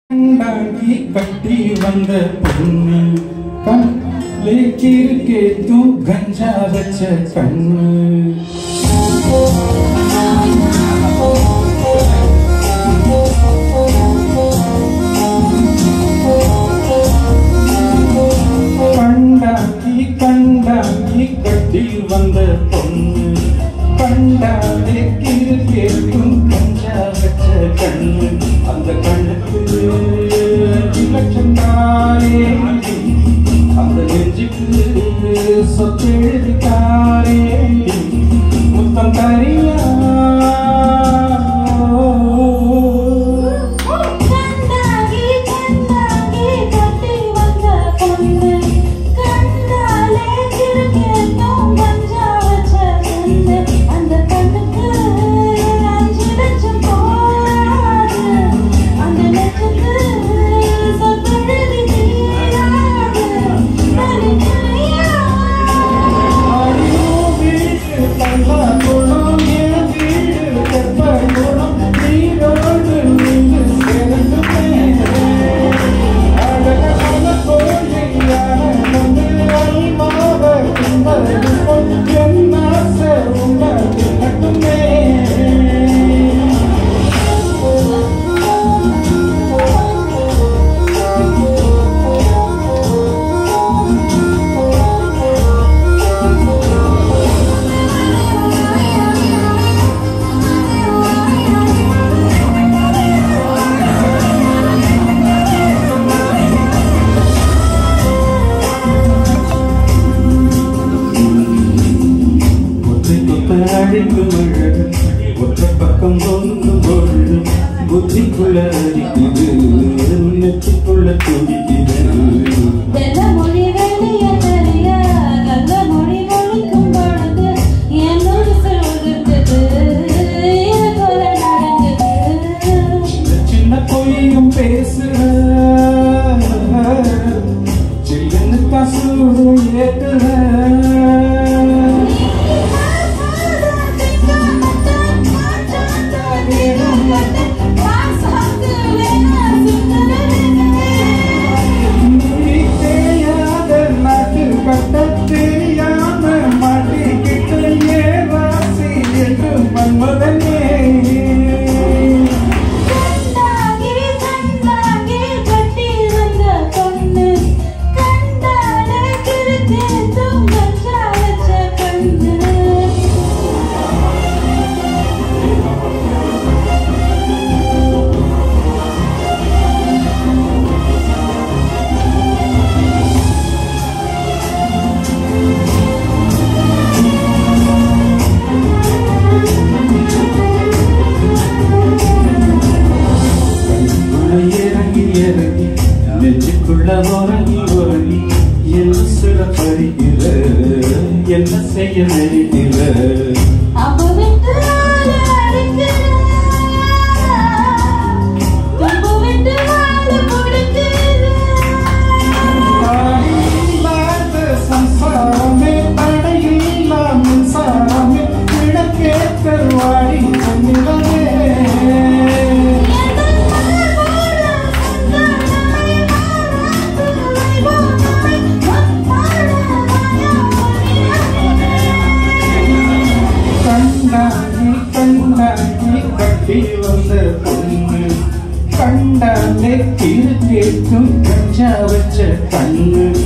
கண்டாங்கி கட்டி வந்த பொண்ணு கண்லே கேத்தும் கஞ்சா வச்ச கண்ணு கண்டாங்கி கண்டாங்கி கட்டி வந்த பொண்ணு கண்டாலே கிரு கேத்தும் கஞ்சா வச்ச கண்ணு அந்த கண்ணுக்கு அஞ்சு லட்சம் தாரே அந்த நெஞ்சுக்கு சொத்து எழுதித்தாரே முத்தம் தரியா கண்டாகி கண்டாகி கட்டி வந்த பொண்ணு கண்டாலே கிறுக்கேத்தும் கஞ்சா வச்ச கண்ணு அந்த கண்ணுக்கு அஞ்சு லட்சம் போராது அந்த லட்சத்து சொத்தெழுதி தீராது தனித்தனியா ஆடியோ வீடு பல்லா குளம் என் வீடு தெப்ப குளம் நீரோடு நீங்க சேர்ந்துமே அழகான கோழியான வந்து அல்மாவ கும்பது என் ஆசை உங்கள் மட்டுமே ஒற்றை கொத்த அழிக்கும் அழகு ஒற்றை பக்கம் தொங்கும் பொழுது புத்திக்குள்ள அடிக்குது நெச்சுக்குள்ள துடிக்குது வெள்ள மொழி வெளிய தெரிய நல்ல மொழி ஒழிக்கும் பொழுது என் உருசல் உதிர்க்குது இது போல நடக்குது சின்ன பொய்யும் பேசுற சில்லுன்னு கசூடு ஏத்துற நீ தெரியாத நாட்டு கட்ட தெரியாம மாட்டிக்கிட்டு ஏவாசி என்று மன்மதனே கண்ணுக்குள்ள இறங்கி இறங்கி நெஞ்சுக்குள்ள உறங்கி உறங்கி என்ன சில பறிகிற என்ன செய்ய நெருங்கிற தாயில்லாத சம்சாரமே தடையில்லா மின்சாரமே கிழக்கேற்ற வாடி சொன்னிடமே கண்டாங்கி கண்டாங்கி கட்டி வந்த பொண்ணு கண்டாலே திரு கேட்கும் கஞ்சா வச்ச கண்ணு